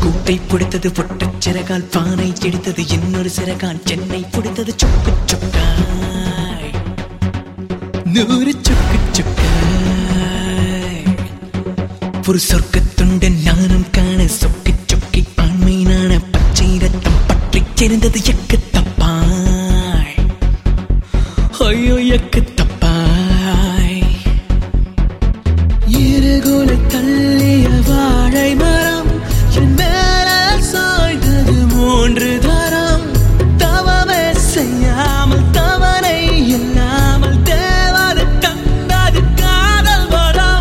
கூட்டை பிடித்தது பொட்டச் சிறகால் பானை எடுத்தது இன்னொரு சிறகால் சென்னை பிடித்தது சொக்கு சொக்காய் நூறு சொக்கு சொக்காய் ஒரு சொர்க்கத்துண்டு நானும் காண சொக்கி சொக்கி ஆண்மை நாண பச்சை ரத்தம் பற்றி தெரிந்தது எக்கு தப்பாய் ஐயோ எக்கு தப்பாய் இருகுல தள்ளிய வாழை மரம் என் மேல சாய்ந்தது மூன்று தரம் தவமே செய்யாமல் தவனை இல்லாமல் தேவாது தந்தது காதல் வரம்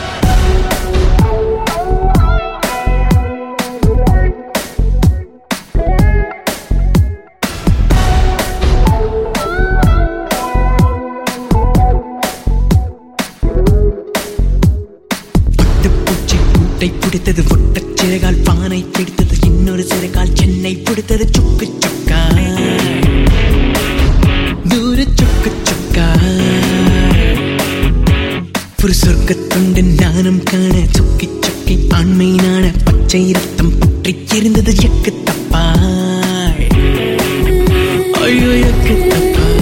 பட்டுப்பூச்சி பூட்டை பிடித்தது ஒட்டச் சிறகால் பானை பிடித்தது இன்னொரு சிறகால் சென்னை பிடித்தது சுக்கு சுக்கா நூறு சுக்கு சுக்கா ஒரு சொர்க்கத்துண்டு நானும் காண சுக்கி சுக்கி ஆண்மை நாண பச்சை ரத்தம் பற்றி இருந்தது எக்கு தப்பாய் ஐயோ எக்கு தப்பாய்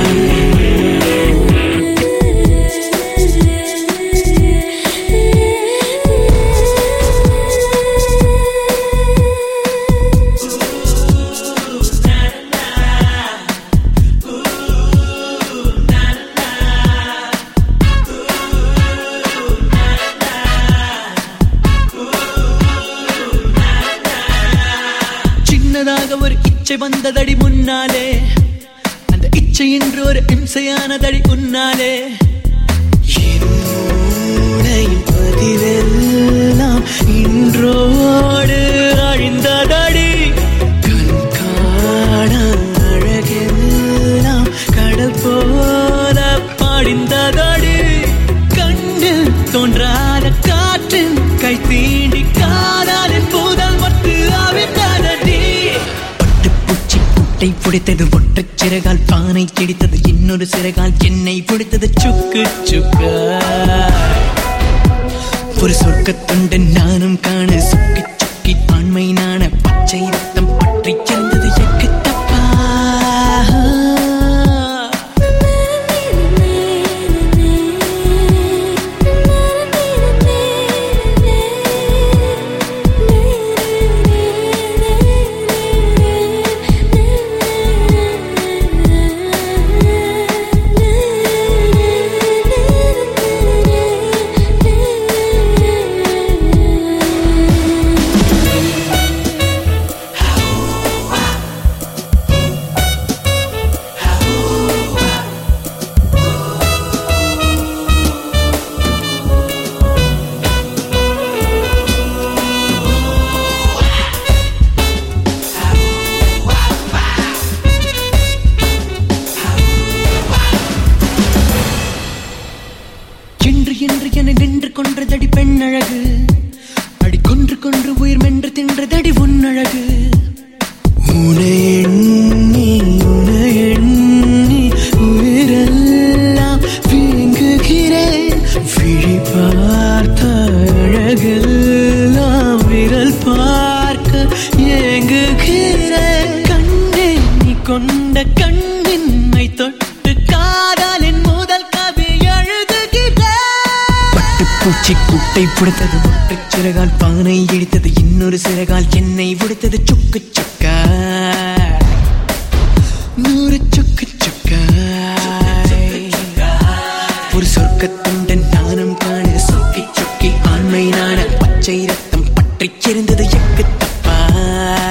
சின்னதாக ஒரு இச்சை வந்ததடி முன்னாலே அந்த இச்சை என்று ஒரு இம்சையானதடி உன்னாலே என் மூளையின் பதிவெல்லாம் இன்றோடு அழிந்ததடி கண் காண அழகெல்லாம் கடல் போல பாடிந்ததடி கண்ணில் தோன்றாத காற்றின் கை தீண்டி காதலின் புதல் மட்டு அவிழ்ந்ததடி பட்டுப்பூச்சி கூட்டை பிடித்தது ஒற்றச் சிறகால் பானை கிடித்தது இன்னொரு சிறகால் என்னை பிடித்தது சுக்கு சுக்கு ஒரு சொர்க்கத்துண்டு நானும் காண சுக்கி சுக்கி ஆண்மை நாண பச்சை ரத்தம் பற்றி இருந்தது எக்கு தப்பா என்று என்று என நின்று கொன்றதடி பெண்ணழகு அடி கொன்று கொன்று உயிர் மென்று தின்றதடி உன்னழகு உனை எண்ணி உனை எண்ணி உயிரெல்லாம் வீங்குகிறேன் விழி பார்த்த அழகெல்லாம் விரல் பார்க்க ஏங்குகிறேன் கண்ணே நீ கொண்ட கண்ணின்மை தொட்டு காதலின் முதல் கவி எழுதுகிறேன் பட்டுப்பூச்சி கூட்டை பிடித்தது ஒற்றைச் சிறகால் பானை இடித்தது இன்னொரு சிறகால் என்னை விடுத்தது சுக்கு சுக்கா நூறு சுக்கு சுக்கா ஒரு சொர்க்கத்துண்டு நானும் காண சுக்கி சுக்கி ஆண்மை நாண பச்சை ரத்தம் பற்றி இருந்தது எக்கு தப்பா